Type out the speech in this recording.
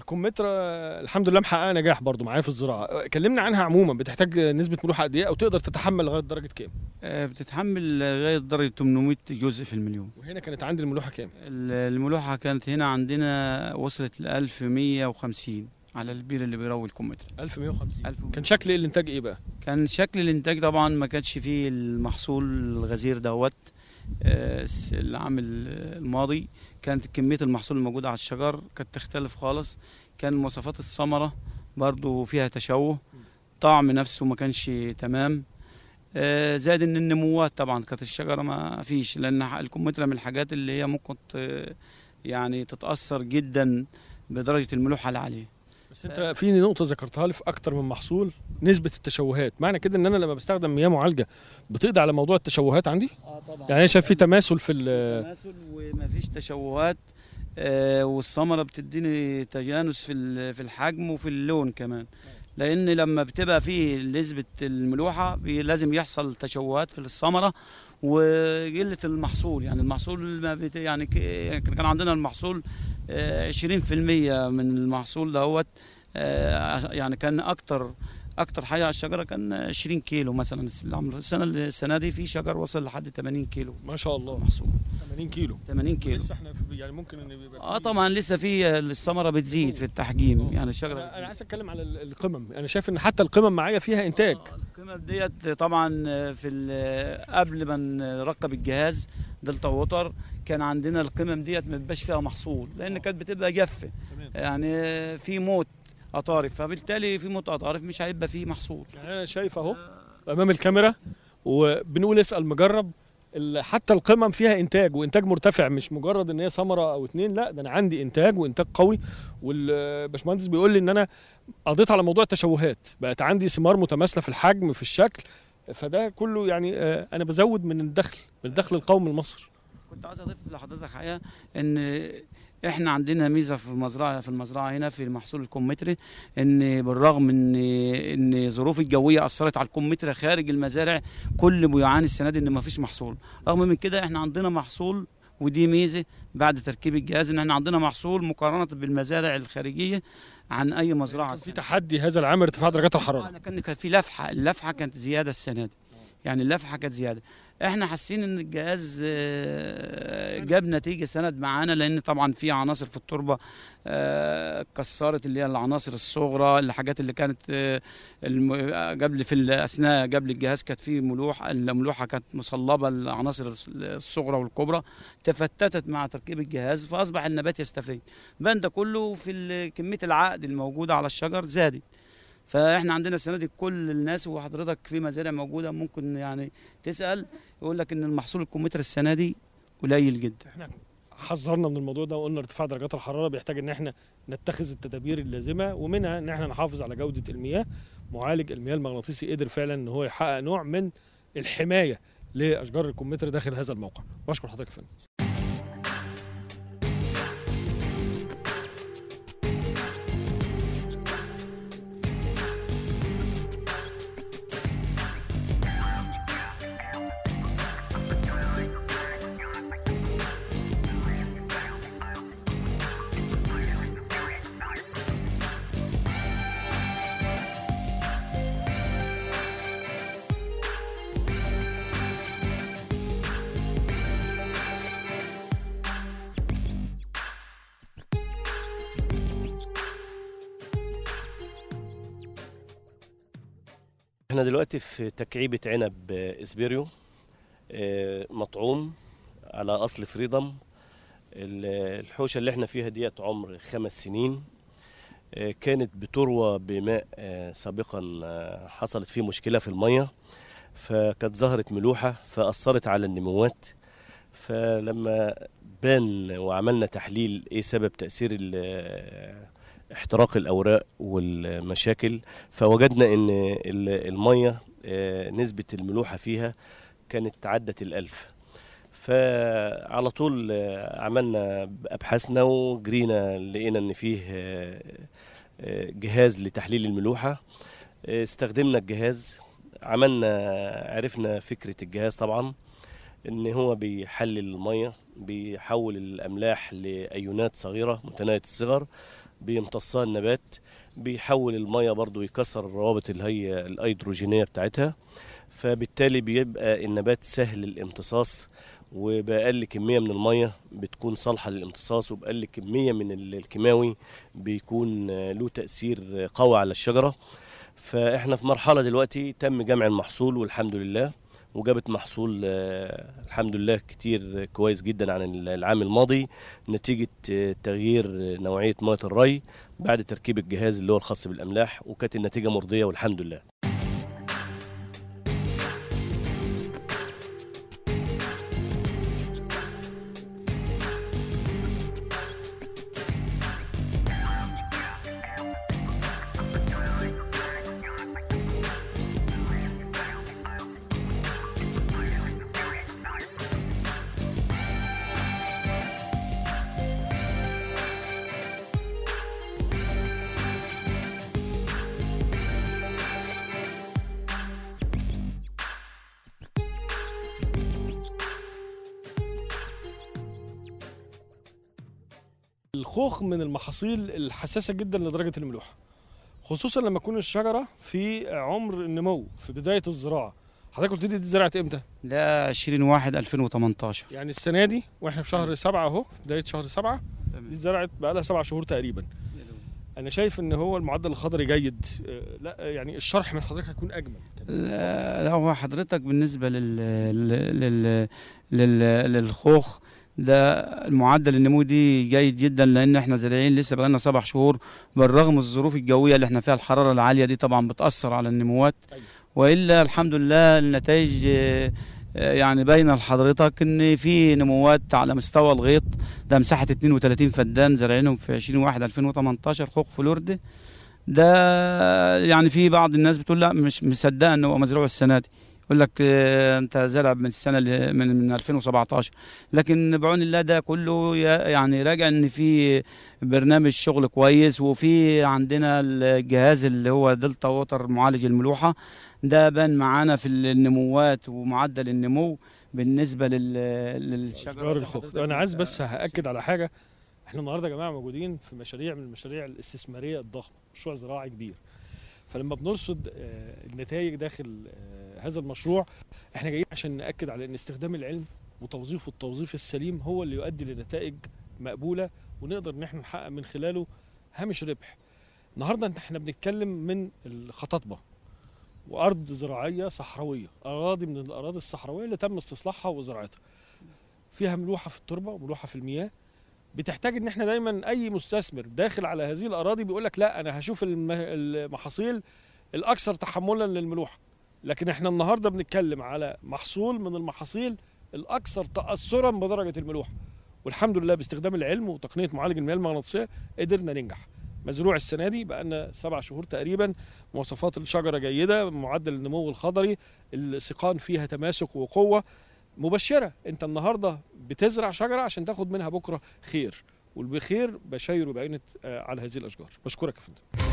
الكمثرى الحمد لله محققه نجاح برضو معايا في الزراعه كلمنا عنها عموما بتحتاج نسبه ملوحه قد ايه او تقدر تتحمل لغايه درجه كام آه، بتتحمل لغايه درجه 800 جزء في المليون وهنا كانت عندي الملوحه كام ال- الملوحه كانت هنا عندنا وصلت ل 1150 على البير اللي بيروي الكمثرى 1150 1150. كان شكل الانتاج ايه بقى كان شكل الانتاج طبعا ما كانش فيه المحصول الغزير دوت آه، الس- العام ال- الماضي كانت كميه المحصول الموجوده على الشجر كانت تختلف خالص كان مواصفات الثمره برضو فيها تشوه طعم نفسه ما كانش تمام آه، زائد ان النموات طبعا كانت الشجره ما فيش لان الكمثرى من الحاجات اللي هي ممكن ت- يعني تتاثر جدا بدرجه الملوحه اللي عليه بس انت في نقطه ذكرتها لي في اكتر من محصول نسبه التشوهات معنى كده ان انا لما بستخدم مياه معالجه بتقضي على موضوع التشوهات عندي اه طبعا يعني انا شايف في تماثل في ال- تماثل ومفيش تشوهات آه، والثمره بتديني تجانس في ال- في الحجم وفي اللون كمان لان لما بتبقى فيه نسبه الملوحه بي- لازم يحصل تشوهات في الثمره وقله المحصول يعني المحصول ما بت يعني ك- يعني كان عندنا المحصول آه، 20% من المحصول دوت آه، يعني كان اكتر اكتر حاجه على الشجره كان 20 كيلو مثلا السنه السنه دي في شجر وصل لحد 80 كيلو ما شاء الله محصول 80 كيلو 80 كيلو لسه احنا في يعني ممكن ان يبقى اه في- طبعا لسه في الثمره بتزيد في التحجيم يعني الشجره انا أنا بتزيد. عايز اتكلم على ال- القمم انا شايف ان حتى القمم معايا فيها انتاج آه، القمم ديت طبعا في ال- قبل ما نركب الجهاز دلتا ووتر كان عندنا القمم ديت ما بيبقاش فيها محصول لان كانت بتبقى جافه تمام. يعني في موت قطارف فبالتالي في موت قطارف مش هيبقى فيه محصول يعني انا شايف اهو امام الكاميرا وبنقول اسال مجرب ال- حتى القمم فيها انتاج وانتاج مرتفع مش مجرد ان هي ثمره او اتنين لا ده انا عندي انتاج وانتاج قوي والباشمهندس بيقول لي ان انا قضيت على موضوع التشوهات بقت عندي ثمار متماثله في الحجم في الشكل فده كله يعني آه، انا بزود من الدخل من الدخل القومي لمصر كنت عايز اضيف لحضرتك حاجه ان احنا عندنا ميزه في المزرعه في المزرعه هنا في المحصول الكمثري ان بالرغم ان ان الظروف الجويه اثرت على الكمثرى خارج المزارع كل بيعاني السنه دي ان ما فيش محصول رغم من كده احنا عندنا محصول ودي ميزه بعد تركيب الجهاز ان احنا عندنا محصول مقارنه بالمزارع الخارجيه عن اي مزرعه كان في السنة. تحدي هذا العام ارتفاع درجات الحراره انا كان كان في لفحه اللفحه كانت زياده السنه دي يعني اللفحه كانت زياده احنا حاسين ان الجهاز آه، جاب نتيجه سند معانا لان طبعا في عناصر في التربه آه، كسرت اللي هي العناصر الصغرى الحاجات اللي كانت آه، الم- قبل في الاثناء قبل الجهاز كانت في ملوح الملوحه كانت مصلبه العناصر الصغرى والكبرى تفتتت مع تركيب الجهاز فاصبح النبات يستفيد بان ده كله في ال- كميه العقد الموجوده على الشجر زادت فاحنا عندنا السنه دي كل الناس وحضرتك في مزارع موجوده ممكن يعني تسال يقول لك ان المحصول الكمثرى السنه دي قليل جدا احنا حذرنا من الموضوع ده وقلنا ارتفاع درجات الحراره بيحتاج ان احنا نتخذ التدابير اللازمه ومنها ان احنا نحافظ على جوده المياه معالج المياه المغناطيسي قدر فعلا ان هو يحقق نوع من الحمايه لاشجار الكمثرى داخل هذا الموقع بشكر حضرتك يا فندم احنا دلوقتي في تكعيبة عنب آه، اسبيريو آه، مطعوم على اصل فريدم ال- الحوشة اللي احنا فيها ديت عمر خمس سنين آه، كانت بتروى بماء آه، سابقا آه، حصلت فيه مشكلة في المية فكانت ظهرت ملوحة فأثرت على النموات فلما بان وعملنا تحليل ايه سبب تأثير ال- احتراق الأوراق والمشاكل فوجدنا ان ال- الميه آه، نسبه الملوحه فيها كانت عدت الألف فعلى طول آه، عملنا ابحاثنا وجرينا لقينا ان فيه آه، آه، جهاز لتحليل الملوحه آه، استخدمنا الجهاز عملنا عرفنا فكره الجهاز طبعا ان هو بيحلل الميه بيحول الاملاح لايونات صغيره متناهيه الصغر بيمتصها النبات بيحول الميه برضو يكسر الروابط اللي هي الايدروجينيه بتاعتها فبالتالي بيبقى النبات سهل الامتصاص وبأقل كمية من المية بتكون صالحة للامتصاص وبأقل كمية من ال- الكيماوي بيكون آه، له تأثير قوي على الشجرة فإحنا في مرحلة دلوقتي تم جمع المحصول والحمد لله وجابت محصول آه، الحمد لله كتير كويس جدا عن العام الماضي نتيجة آه، تغيير آه، نوعية مياه الري بعد تركيب الجهاز اللي هو الخاص بالأملاح وكانت النتيجة مرضية والحمد لله الخوخ من المحاصيل الحساسه جدا لدرجه الملوحه خصوصا لما تكون الشجره في عمر النمو في بدايه الزراعه حضرتك قلت لي دي اتزرعت امتى ده 20 واحد 2018 يعني السنه دي واحنا في شهر سبعة اهو بدايه شهر سبعة دي اتزرعت بقى لها سبع شهور تقريبا انا شايف ان هو المعدل الخضري جيد آه، لا يعني الشرح من حضرتك هيكون اجمل لا لا، هو حضرتك بالنسبة لل لل لل لل للخوخ ده المعدل النمو دي جيد جدا لان احنا زارعين لسه بقالنا سبع شهور بالرغم الظروف الجويه اللي احنا فيها الحراره العاليه دي طبعا بتاثر على النموات أيوة. والا الحمد لله النتائج آه، آه، يعني باينه لحضرتك ان في نموات على مستوى الغيط ده مساحه 32 فدان زارعينهم في 20 1 2018 خوخ فلورده ده يعني في بعض الناس بتقول لا مش مصدقه انه هو مزروع السنه دي يقول لك آه، انت زرع من السنه اللي من من 2017 لكن بعون الله ده كله يا- يعني راجع ان في برنامج شغل كويس وفي عندنا الجهاز اللي هو دلتا ووتر معالج الملوحه ده بان معانا في النموات ومعدل النمو بالنسبه لل للشجره اشجار اللي الخوخ حضرتك انا عايز بت- بس هاكد على حاجه احنا النهارده يا جماعه موجودين في مشاريع من المشاريع الاستثماريه الضخمه مشروع زراعي كبير فلما بنرصد آه، النتائج داخل آه، هذا المشروع احنا جايين عشان ناكد على ان استخدام العلم وتوظيفه التوظيف السليم هو اللي يؤدي لنتائج مقبوله ونقدر ان احنا نحقق من خلاله هامش ربح النهارده احنا بنتكلم من الخطاطبه وارض زراعيه صحراويه اراضي من الاراضي الصحراويه اللي تم استصلاحها وزراعتها فيها ملوحه في التربه وملوحه في المياه بتحتاج ان احنا دايما اي مستثمر داخل على هذه الاراضي بيقول لك لا انا هشوف الم- المحاصيل الاكثر تحملا للملوحه لكن احنا النهارده بنتكلم على محصول من المحاصيل الاكثر تاثرا بدرجه الملوحه والحمد لله باستخدام العلم وتقنيه معالج المياه المغناطيسيه قدرنا ننجح مزروع السنه دي بقى لنا سبع شهور تقريبا مواصفات الشجره جيده معدل النمو الخضري السقان فيها تماسك وقوه مبشره انت النهارده بتزرع شجره عشان تاخد منها بكره خير والبخير بشايره بعينه آه، على هذه الاشجار بشكرك يا فندم